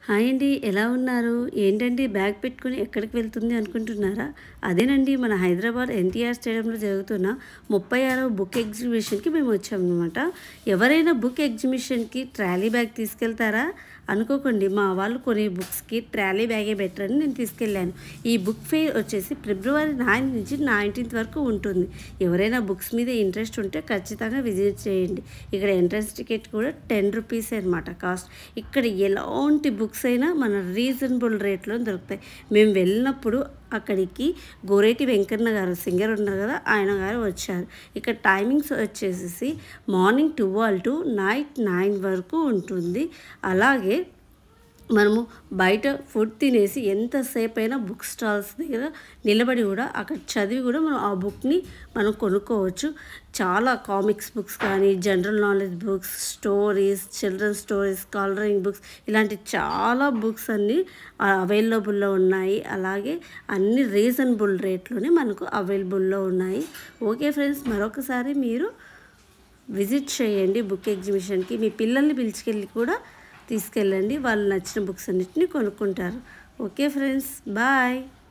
hi అండి ఎలా ఉన్నారు ఏంటండి బ్యాగ్ పెట్టుకుని ఎక్కడికి వెళ్తుంది అనుకుంటున్నారా అదేనండి మన హైదరాబాద్ ఎన్టీఆర్ స్టేడియంలో జరుగుతున్న ముప్పై ఆరవ బుక్ ఎగ్జిబిషన్కి మేము వచ్చామన్నమాట ఎవరైనా బుక్ ఎగ్జిబిషన్కి ట్రాలీ బ్యాగ్ తీసుకెళ్తారా అనుకోకండి మా వాళ్ళు కొన్ని బుక్స్కి ట్రాలీ బ్యాగే బెటర్ అని నేను తీసుకెళ్ళాను ఈ బుక్ ఫెయిర్ వచ్చేసి ఫిబ్రవరి నైన్ నుంచి నైన్టీన్త్ వరకు ఉంటుంది ఎవరైనా బుక్స్ మీద ఇంట్రెస్ట్ ఉంటే ఖచ్చితంగా విజిట్ చేయండి ఇక్కడ ఎంట్రన్స్ టికెట్ కూడా టెన్ రూపీస్ అనమాట కాస్ట్ ఇక్కడ ఎలాంటి బుక్స్ అయినా మన రీజనబుల్ రేట్లో దొరుకుతాయి మేము వెళ్ళినప్పుడు అక్కడికి గోరేటి వెంకన్న గారు సింగర్ ఉన్నారు కదా ఆయన గారు వచ్చారు ఇక్కడ టైమింగ్స్ వచ్చేసి morning twelve to night nine వరకు ఉంటుంది అలాగే మనము బయట ఫుడ్ తినేసి ఎంతసేపు అయినా బుక్ స్టాల్స్ దగ్గర నిలబడి కూడా అక్కడ చదివి కూడా మనం ఆ బుక్ని మనం కొనుక్కోవచ్చు చాలా కామిక్స్ బుక్స్ కానీ general knowledge books stories children stories colouring books ఇలాంటి చాలా బుక్స్ అన్నీ అవైలబుల్లో ఉన్నాయి అలాగే అన్ని రీజనబుల్ రేట్లోనే మనకు అవైలబుల్లో ఉన్నాయి ఓకే ఫ్రెండ్స్ మరొకసారి మీరు విజిట్ చేయండి బుక్ ఎగ్జిబిషన్కి మీ పిల్లల్ని పిలుచుకెళ్ళి కూడా తీసుకెళ్ళండి వాళ్ళు నచ్చిన బుక్స్ అన్నిటిని కొనుక్కుంటారు ఓకే ఫ్రెండ్స్ బాయ్